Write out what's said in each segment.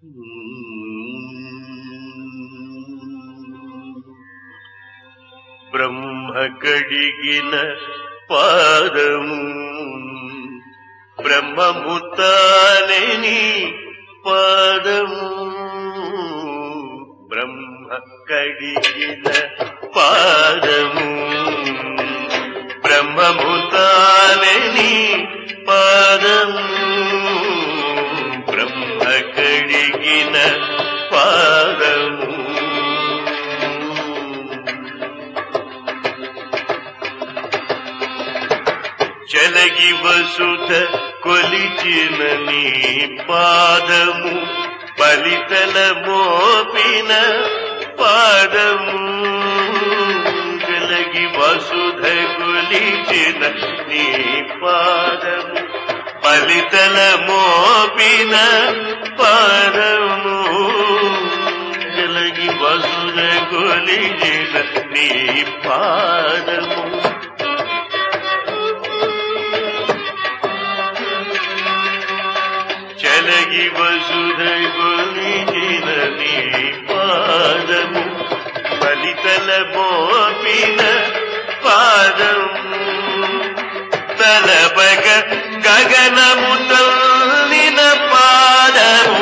బ్రహ్మ కడిగిన పాదము బ్రహ్మము తానని పాదము బ్రహ్మ కడిగిన పాదము బ్రహ్మము తానని పాదము బ్రహ్మ కడిగిన పాదము చలగి వసుధ కొలిచిన నీ పాదము బలితల మోపిన పాదము చలగి వసుధ కొలిచిన నీ పాదము బలితల మోపిన పాదము జలగి వసుధ కొలిచిన నీ పాదము చలగి వసుధ కొలిచిన నీ పాదము ఫలితల మోపిన పాదము తలబగ గగనము తల్లిన పాదము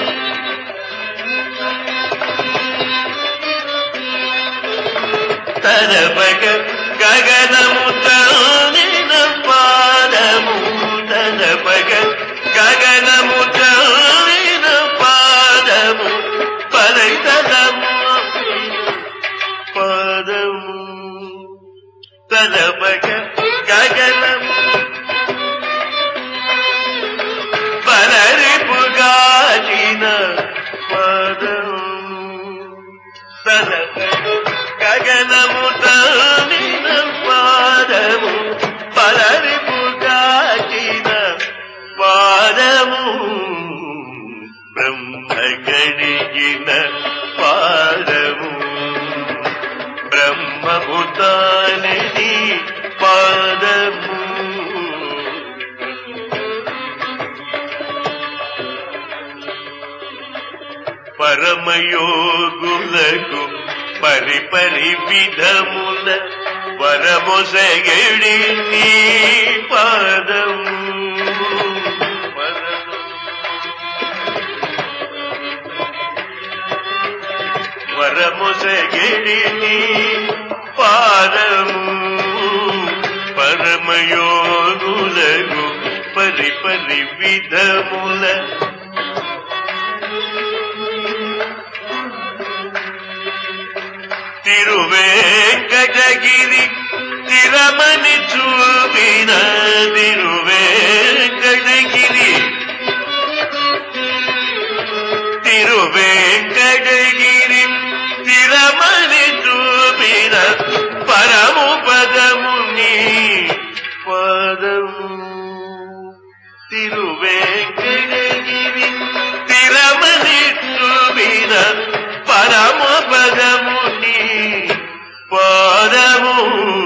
తలబగ గగనము తల్లిన పాదము తలబగ గగనము తల్లిన పాదము పలైతలము పాదము తలబగ గగనము పలరిపుగాచిన పాదము తలబగ గగనము తల్లిన పాదము పలరిపుగాచిన పాదము బ్రహ్మ గడిగిన పాదము బ్రహ్మభూతాని పాదము పరమయోగులకు పరిపరి విధముల వరమొసగడి నీ పాదము పరమ వరముసగిడి నీ పాదము పరమయోగులకు పరి పరి విధముల తిరువేంకటగిరి తిరమని చూపిన తిరువేంకటగిరి తిరువేంకటగిరి తిరమని చూపిన పరము పదము నీ పదము తిరువేంకటగిరి తిరమని చూపిన పరము పదము నీ పదము